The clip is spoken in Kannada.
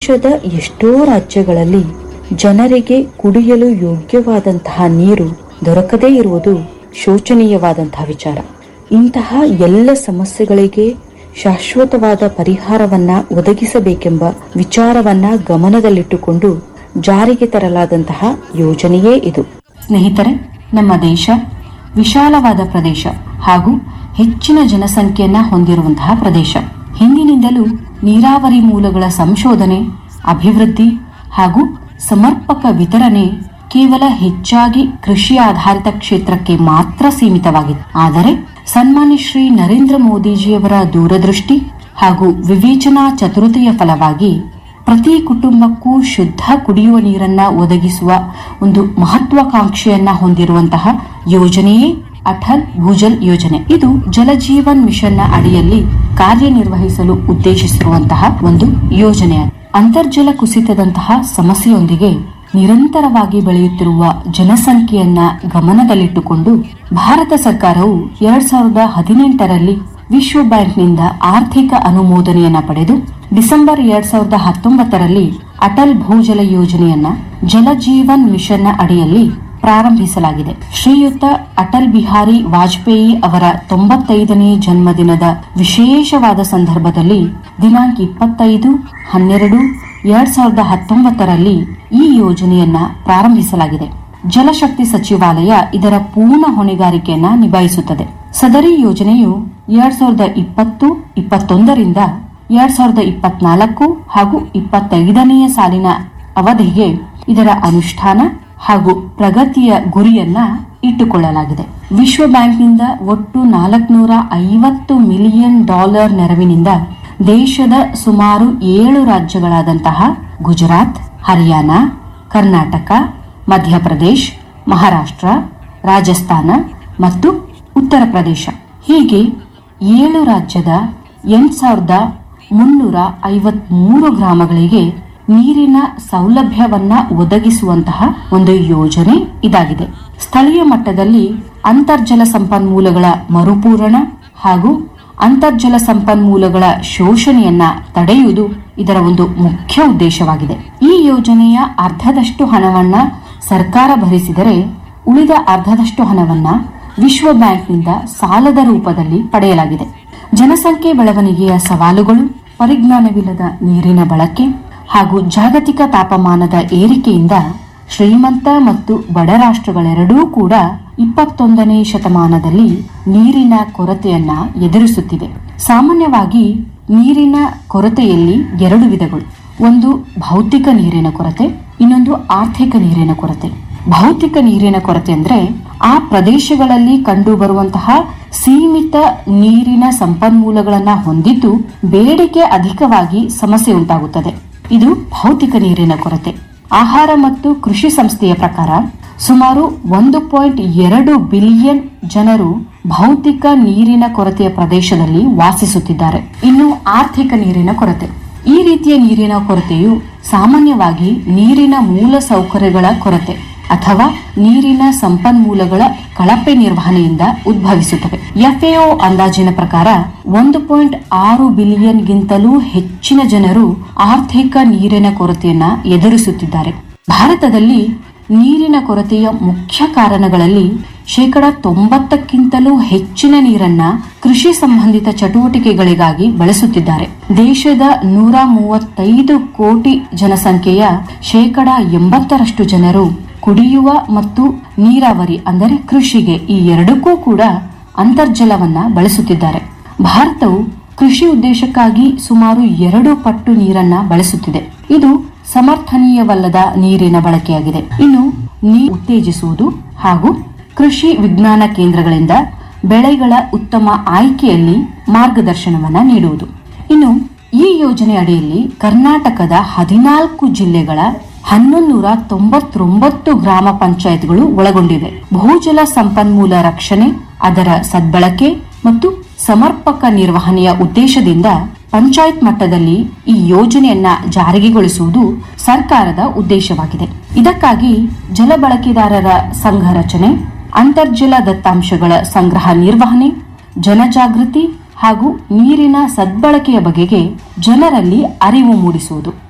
ಪ್ರಪಂಚದ ಎಷ್ಟೋ ರಾಜ್ಯಗಳಲ್ಲಿ ಜನರಿಗೆ ಕುಡಿಯಲು ಯೋಗ್ಯವಾದಂತಹ ನೀರು ದೊರಕದೇ ಇರುವುದು ಶೋಚನೀಯವಾದಂತಹ ವಿಚಾರ ಇಂತಹ ಎಲ್ಲ ಸಮಸ್ಯೆಗಳಿಗೆ ಶಾಶ್ವತವಾದ ಪರಿಹಾರವನ್ನ ಒದಗಿಸಬೇಕೆಂಬ ವಿಚಾರವನ್ನ ಗಮನದಲ್ಲಿಟ್ಟುಕೊಂಡು ಜಾರಿಗೆ ತರಲಾದಂತಹ ಯೋಜನೆಯೇ ಇದು ಸ್ನೇಹಿತರೆ ನಮ್ಮ ದೇಶ ವಿಶಾಲವಾದ ಪ್ರದೇಶ ಹಾಗೂ ಹೆಚ್ಚಿನ ಜನಸಂಖ್ಯೆಯನ್ನ ಹೊಂದಿರುವಂತಹ ಪ್ರದೇಶ ಹಿಂದಿನಿಂದಲೂ ನೀರಾವರಿ ಮೂಲಗಳ ಸಂಶೋಧನೆ ಅಭಿವೃದ್ಧಿ ಹಾಗೂ ಸಮರ್ಪಕ ವಿತರಣೆ ಕೇವಲ ಹೆಚ್ಚಾಗಿ ಕೃಷಿ ಆಧಾರಿತ ಕ್ಷೇತ್ರಕ್ಕೆ ಮಾತ್ರ ಸೀಮಿತವಾಗಿತ್ತು ಆದರೆ ಸನ್ಮಾನ್ಯ ಶ್ರೀ ನರೇಂದ್ರ ಮೋದಿಜಿಯವರ ದೂರದೃಷ್ಟಿ ಹಾಗೂ ವಿವೇಚನಾ ಚತುರತೆಯ ಫಲವಾಗಿ ಪ್ರತಿ ಕುಟುಂಬಕ್ಕೂ ಶುದ್ಧ ಕುಡಿಯುವ ನೀರನ್ನ ಒದಗಿಸುವ ಒಂದು ಮಹತ್ವಾಕಾಂಕ್ಷೆಯನ್ನ ಹೊಂದಿರುವಂತಹ ಯೋಜನೆಯೇ ಅಟಲ್ ಭೂಜಲ್ ಯೋಜನೆ ಇದು ಜಲಜೀವನ್ ಮಿಷನ್ನ ಅಡಿಯಲ್ಲಿ ಕಾರ್ಯನಿರ್ವಹಿಸಲು ಉದ್ದೇಶಿಸಿರುವಂತಹ ಒಂದು ಯೋಜನೆ ಅಂತರ್ಜಲ ಕುಸಿತದಂತಹ ಸಮಸ್ಯೆಯೊಂದಿಗೆ ನಿರಂತರವಾಗಿ ಬೆಳೆಯುತ್ತಿರುವ ಜನಸಂಖ್ಯೆಯನ್ನ ಗಮನದಲ್ಲಿಟ್ಟುಕೊಂಡು ಭಾರತ ಸರ್ಕಾರವು ಎರಡ್ ಸಾವಿರದ ಹದಿನೆಂಟರಲ್ಲಿ ವಿಶ್ವ ಬ್ಯಾಂಕ್ನಿಂದ ಆರ್ಥಿಕ ಅನುಮೋದನೆಯನ್ನ ಪಡೆದು ಡಿಸೆಂಬರ್ ಎರಡ್ ಸಾವಿರದ ಹತ್ತೊಂಬತ್ತರಲ್ಲಿ ಅಟಲ್ ಭೂಜಲ ಯೋಜನೆಯನ್ನ ಜಲಜೀವನ್ ಮಿಷನ್ನ ಅಡಿಯಲ್ಲಿ ಪ್ರಾರಂಭಿಸಲಾಗಿದೆ ಶ್ರೀಯುತ ಅಟಲ್ ಬಿಹಾರಿ ವಾಜಪೇಯಿ ಅವರ ತೊಂಬತ್ತೈದನೇ ಜನ್ಮದಿನದ ವಿಶೇಷವಾದ ಸಂದರ್ಭದಲ್ಲಿ ದಿನಾಂಕ ಇಪ್ಪತ್ತೈದು ಹನ್ನೆರಡು ಎರಡ್ ಸಾವಿರದ ಹತ್ತೊಂಬತ್ತರಲ್ಲಿ ಈ ಯೋಜನೆಯನ್ನ ಪ್ರಾರಂಭಿಸಲಾಗಿದೆ ಜಲಶಕ್ತಿ ಸಚಿವಾಲಯ ಇದರ ಪೂರ್ಣ ಹೊಣೆಗಾರಿಕೆಯನ್ನ ನಿಭಾಯಿಸುತ್ತದೆ ಸದರಿ ಯೋಜನೆಯು ಎರಡ್ ಸಾವಿರದ ಇಪ್ಪತ್ತು ಇಪ್ಪತ್ತೊಂದರಿಂದ ಎರಡ್ ಸಾವಿರದ ಇಪ್ಪತ್ನಾಲ್ಕು ಹಾಗೂ ಇಪ್ಪತ್ತೈದನೆಯ ಸಾಲಿನ ಅವಧಿಗೆ ಇದರ ಅನುಷ್ಠಾನ ಹಾಗೂ ಪ್ರಗತಿಯ ಗುರಿಯನ್ನ ಇಟ್ಟುಕೊಳ್ಳಲಾಗಿದೆ ವಿಶ್ವ ಬ್ಯಾಂಕ್ನಿಂದ ಒಟ್ಟು ನಾಲ್ಕುನೂರ ಐವತ್ತು ಮಿಲಿಯನ್ ಡಾಲರ್ ನೆರವಿನಿಂದ ದೇಶದ ಸುಮಾರು ಏಳು ರಾಜ್ಯಗಳಾದಂತಹ ಗುಜರಾತ್ ಹರಿಯಾಣ ಕರ್ನಾಟಕ ಮಧ್ಯಪ್ರದೇಶ್ ಮಹಾರಾಷ್ಟ್ರ ರಾಜಸ್ಥಾನ ಮತ್ತು ಉತ್ತರ ಪ್ರದೇಶ ಹೀಗೆ ಏಳು ರಾಜ್ಯದ ಎಂಟು ಸಾವಿರದ ಮುನ್ನೂರ ಐವತ್ಮೂರು ಗ್ರಾಮಗಳಿಗೆ ನೀರಿನ ಸೌಲಭ್ಯವನ್ನ ಒದಗಿಸುವಂತಹ ಒಂದು ಯೋಜನೆ ಇದಾಗಿದೆ ಸ್ಥಳೀಯ ಮಟ್ಟದಲ್ಲಿ ಅಂತರ್ಜಲ ಸಂಪನ್ಮೂಲಗಳ ಮರುಪೂರಣ ಹಾಗೂ ಅಂತರ್ಜಲ ಸಂಪನ್ಮೂಲಗಳ ಶೋಷಣೆಯನ್ನ ತಡೆಯುವುದು ಇದರ ಒಂದು ಮುಖ್ಯ ಉದ್ದೇಶವಾಗಿದೆ ಈ ಯೋಜನೆಯ ಅರ್ಧದಷ್ಟು ಹಣವನ್ನ ಸರ್ಕಾರ ಭರಿಸಿದರೆ ಉಳಿದ ಅರ್ಧದಷ್ಟು ಹಣವನ್ನ ವಿಶ್ವ ಬ್ಯಾಂಕ್ನಿಂದ ಸಾಲದ ರೂಪದಲ್ಲಿ ಪಡೆಯಲಾಗಿದೆ ಜನಸಂಖ್ಯೆ ಬೆಳವಣಿಗೆಯ ಸವಾಲುಗಳು ಪರಿಜ್ಞಾನವಿಲ್ಲದ ನೀರಿನ ಬಳಕೆ ಹಾಗೂ ಜಾಗತಿಕ ತಾಪಮಾನದ ಏರಿಕೆಯಿಂದ ಶ್ರೀಮಂತ ಮತ್ತು ಬಡ ರಾಷ್ಟ್ರಗಳೆರಡೂ ಕೂಡ ಇಪ್ಪತ್ತೊಂದನೇ ಶತಮಾನದಲ್ಲಿ ನೀರಿನ ಕೊರತೆಯನ್ನ ಎದುರಿಸುತ್ತಿವೆ ಸಾಮಾನ್ಯವಾಗಿ ನೀರಿನ ಕೊರತೆಯಲ್ಲಿ ಎರಡು ವಿಧಗಳು ಒಂದು ಭೌತಿಕ ನೀರಿನ ಕೊರತೆ ಇನ್ನೊಂದು ಆರ್ಥಿಕ ನೀರಿನ ಕೊರತೆ ಭೌತಿಕ ನೀರಿನ ಕೊರತೆ ಅಂದ್ರೆ ಆ ಪ್ರದೇಶಗಳಲ್ಲಿ ಕಂಡು ಬರುವಂತಹ ಸೀಮಿತ ನೀರಿನ ಸಂಪನ್ಮೂಲಗಳನ್ನ ಹೊಂದಿದ್ದು ಬೇಡಿಕೆ ಅಧಿಕವಾಗಿ ಸಮಸ್ಯೆ ಉಂಟಾಗುತ್ತದೆ ಇದು ಭೌತಿಕ ನೀರಿನ ಕೊರತೆ ಆಹಾರ ಮತ್ತು ಕೃಷಿ ಸಂಸ್ಥೆಯ ಪ್ರಕಾರ ಸುಮಾರು ಒಂದು ಪಾಯಿಂಟ್ ಎರಡು ಬಿಲಿಯನ್ ಜನರು ಭೌತಿಕ ನೀರಿನ ಕೊರತೆಯ ಪ್ರದೇಶದಲ್ಲಿ ವಾಸಿಸುತ್ತಿದ್ದಾರೆ ಇನ್ನು ಆರ್ಥಿಕ ನೀರಿನ ಕೊರತೆ ಈ ರೀತಿಯ ನೀರಿನ ಕೊರತೆಯು ಸಾಮಾನ್ಯವಾಗಿ ನೀರಿನ ಮೂಲ ಸೌಕರ್ಯಗಳ ಕೊರತೆ ಅಥವಾ ನೀರಿನ ಸಂಪನ್ಮೂಲಗಳ ಕಳಪೆ ನಿರ್ವಹಣೆಯಿಂದ ಉದ್ಭವಿಸುತ್ತವೆ ಎಫ್ಎಒ ಅಂದಾಜಿನ ಪ್ರಕಾರ ಒಂದು ಪಾಯಿಂಟ್ ಆರು ಬಿಲಿಯನ್ಗಿಂತಲೂ ಹೆಚ್ಚಿನ ಜನರು ಆರ್ಥಿಕ ನೀರಿನ ಕೊರತೆಯನ್ನ ಎದುರಿಸುತ್ತಿದ್ದಾರೆ ಭಾರತದಲ್ಲಿ ನೀರಿನ ಕೊರತೆಯ ಮುಖ್ಯ ಕಾರಣಗಳಲ್ಲಿ ಶೇಕಡ ತೊಂಬತ್ತಕ್ಕಿಂತಲೂ ಹೆಚ್ಚಿನ ನೀರನ್ನ ಕೃಷಿ ಸಂಬಂಧಿತ ಚಟುವಟಿಕೆಗಳಿಗಾಗಿ ಬಳಸುತ್ತಿದ್ದಾರೆ ದೇಶದ ನೂರ ಮೂವತ್ತೈದು ಕೋಟಿ ಜನಸಂಖ್ಯೆಯ ಶೇಕಡ ಎಂಬತ್ತರಷ್ಟು ಜನರು ಕುಡಿಯುವ ಮತ್ತು ನೀರಾವರಿ ಅಂದರೆ ಕೃಷಿಗೆ ಈ ಎರಡಕ್ಕೂ ಕೂಡ ಅಂತರ್ಜಲವನ್ನ ಬಳಸುತ್ತಿದ್ದಾರೆ ಭಾರತವು ಕೃಷಿ ಉದ್ದೇಶಕ್ಕಾಗಿ ಸುಮಾರು ಎರಡು ಪಟ್ಟು ನೀರನ್ನ ಬಳಸುತ್ತಿದೆ ಇದು ಸಮರ್ಥನೀಯವಲ್ಲದ ನೀರಿನ ಬಳಕೆಯಾಗಿದೆ ಇನ್ನು ನೀರು ಉತ್ತೇಜಿಸುವುದು ಹಾಗೂ ಕೃಷಿ ವಿಜ್ಞಾನ ಕೇಂದ್ರಗಳಿಂದ ಬೆಳೆಗಳ ಉತ್ತಮ ಆಯ್ಕೆಯಲ್ಲಿ ಮಾರ್ಗದರ್ಶನವನ್ನ ನೀಡುವುದು ಇನ್ನು ಈ ಯೋಜನೆ ಅಡಿಯಲ್ಲಿ ಕರ್ನಾಟಕದ ಹದಿನಾಲ್ಕು ಜಿಲ್ಲೆಗಳ ಹನ್ನೊಂದೂರ ತೊಂಬತ್ತೊಂಬತ್ತು ಗ್ರಾಮ ಪಂಚಾಯತ್ಗಳು ಒಳಗೊಂಡಿವೆ ಭೂಜಲ ಸಂಪನ್ಮೂಲ ರಕ್ಷಣೆ ಅದರ ಸದ್ಬಳಕೆ ಮತ್ತು ಸಮರ್ಪಕ ನಿರ್ವಹಣೆಯ ಉದ್ದೇಶದಿಂದ ಪಂಚಾಯತ್ ಮಟ್ಟದಲ್ಲಿ ಈ ಯೋಜನೆಯನ್ನ ಜಾರಿಗೆಗೊಳಿಸುವುದು ಸರ್ಕಾರದ ಉದ್ದೇಶವಾಗಿದೆ ಇದಕ್ಕಾಗಿ ಜಲ ಬಳಕೆದಾರರ ಸಂಘ ರಚನೆ ಅಂತರ್ಜಲ ದತ್ತಾಂಶಗಳ ಸಂಗ್ರಹ ನಿರ್ವಹಣೆ ಜನಜಾಗೃತಿ ಹಾಗೂ ನೀರಿನ ಸದ್ಬಳಕೆಯ ಬಗೆಗೆ ಜನರಲ್ಲಿ ಅರಿವು ಮೂಡಿಸುವುದು